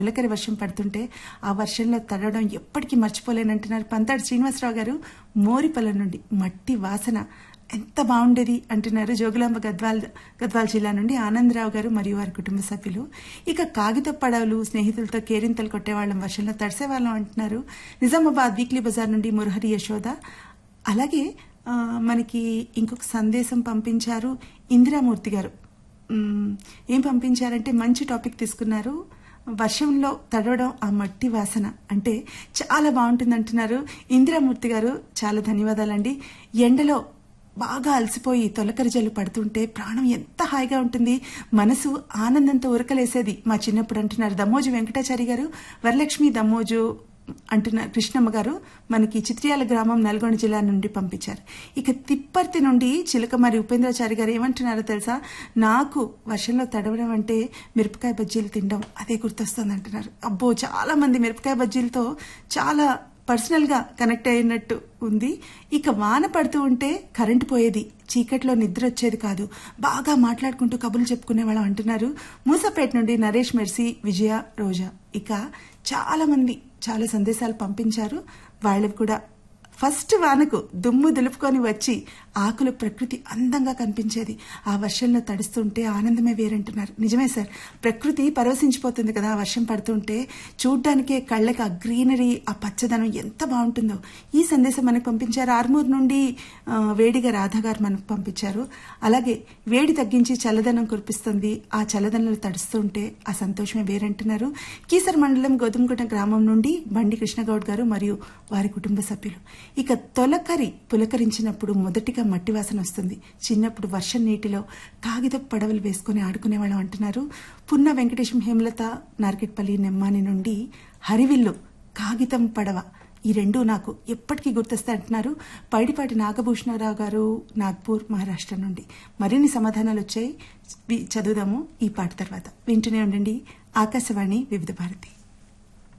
నిలకరి వర్షం పడుతుంటే ఆ వర్షంలో తడవడం ఎప్పటికీ మర్చిపోలేనంటున్నారు పంతాడు శ్రీనివాసరావు గారు మోరిపల్ల నుండి మట్టి వాసన ఎంత బాగుండేది అంటున్నారు జోగులాంబ గద్వాల్ గద్వాల్ జిల్లా నుండి ఆనందరావు గారు మరియు వారి కుటుంబ సభ్యులు ఇక కాగిత పడవలు స్నేహితులతో కేరింతలు కొట్టేవాళ్ళం వర్షంలో తడిసేవాళ్ళం అంటున్నారు నిజామాబాద్ వీక్లీ బజార్ నుండి మురహరి యశోద అలాగే ఆ, మనకి ఇంకొక సందేశం పంపించారు ఇందిరామూర్తి గారు మ్మ్, ఏం పంపించారంటే మంచి టాపిక్ తీసుకున్నారు వర్షంలో తడవడం ఆ మట్టి వాసన అంటే చాలా బాగుంటుంది అంటున్నారు ఇందిరామూర్తి గారు చాలా ధన్యవాదాలండి ఎండలో బాగా అలసిపోయి తొలకరి జల్లు పడుతుంటే ప్రాణం ఎంత హాయిగా ఉంటుంది మనసు ఆనందంతో ఉరకలేసేది మా చిన్నప్పుడు అంటున్నారు దమ్మోజు వెంకటాచారి గారు వరలక్ష్మి దమ్మోజు అంటున్న కృష్ణమ్మ గారు మనకి చిత్రియాల గ్రామం నల్గొండ జిల్లా నుండి పంపించారు ఇక తిప్పర్తి నుండి చిలకమరి ఉపేంద్రాచారి గారు ఏమంటున్నారో తెలుసా నాకు వర్షంలో తడవడం అంటే మిరపకాయ బజ్జీలు తినడం అదే గుర్తొస్తుంది అంటున్నారు అబ్బో చాలా మంది మిరపకాయ బజ్జీలతో చాలా పర్సనల్ గా కనెక్ట్ అయినట్టు ఉంది ఇక వాన పడుతూ ఉంటే కరెంటు పోయేది చీకట్లో నిద్ర వచ్చేది కాదు బాగా మాట్లాడుకుంటూ కబుర్లు చెప్పుకునే వాళ్ళం అంటున్నారు మూసపేట నుండి నరేష్ మెర్సీ విజయ రోజా ఇక చాలా మంది చాలా సందేశాలు పంపించారు వాళ్ళకి కూడా ఫస్ట్ వానకు దుమ్ము దులుపుకొని వచ్చి ఆకులు ప్రకృతి అందంగా కనిపించేది ఆ వర్షంలో తడుస్తుంటే ఆనందమే వేరంటున్నారు నిజమే సార్ ప్రకృతి పరవశించిపోతుంది కదా ఆ వర్షం పడుతుంటే చూడ్డానికే కళ్ళకి ఆ గ్రీనరీ ఆ పచ్చదనం ఎంత బాగుంటుందో ఈ సందేశం మనకు పంపించారు ఆర్మూర్ నుండి ఆ, వేడిగా రాధా గారు మనకు పంపించారు అలాగే వేడి తగ్గించి చల్లదనం కురిపిస్తుంది ఆ చల్లదనంలో తడుస్తుంటే ఆ సంతోషమే వేరంటున్నారు కీసర్ మండలం గోధుమగుట్ట గ్రామం నుండి బండి కృష్ణగౌడ్ గారు మరియు వారి కుటుంబ సభ్యులు ఇక తొలకరి పులకరించినప్పుడు మొదటిగా మట్టి వాసన వస్తుంది చిన్నప్పుడు వర్షం నీటిలో కాగిత పడవలు వేసుకుని ఆడుకునేవాళ్ళం అంటున్నారు పున్న వెంకటేశం హేమలత నార్కెట్పల్లి నెమ్మాని నుండి హరివిల్లు కాగితం పడవ ఈ రెండు నాకు ఎప్పటికీ గుర్తొస్తాయి అంటున్నారు పైడిపాటి నాగభూషణరావు గారు నాగ్పూర్ మహారాష్ట్ర నుండి మరిన్ని సమాధానాలు వచ్చాయి వి- చదువుదాము ఈ పాట తర్వాత వింటూనే ఉండండి ఆకాశవాణి వివిధ భారతి